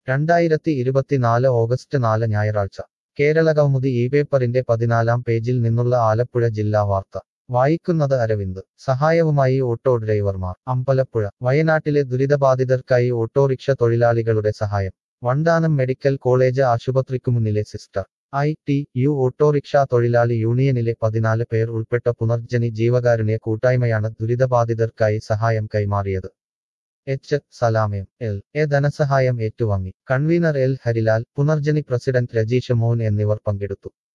രണ്ടായിരത്തി ഇരുപത്തിനാല് ഓഗസ്റ്റ് നാല് ഞായറാഴ്ച കേരള കൗമുദി ഈ പേപ്പറിന്റെ പതിനാലാം പേജിൽ നിന്നുള്ള ആലപ്പുഴ ജില്ലാ വാർത്ത വായിക്കുന്നത് അരവിന്ദ് സഹായവുമായി ഓട്ടോ ഡ്രൈവർമാർ അമ്പലപ്പുഴ വയനാട്ടിലെ ദുരിതബാധിതർക്കായി ഓട്ടോറിക്ഷ തൊഴിലാളികളുടെ സഹായം വണ്ടാനം മെഡിക്കൽ കോളേജ് ആശുപത്രിക്കു മുന്നിലെ sister I T U autorickshaw തൊഴിലാളി യൂണിയനിലെ പതിനാല് പേർ ഉൾപ്പെട്ട പുനർജനി ജീവകാരുണ്യ കൂട്ടായ്മയാണ് ദുരിതബാധിതർക്കായി സഹായം കൈമാറിയത് എച്ച് സലാമയം എൽ എ ധനസഹായം ഏറ്റുവാങ്ങി convener L Harilal Punarjani president Rajeesh Mohan എന്നിവർ പങ്കെടുത്തു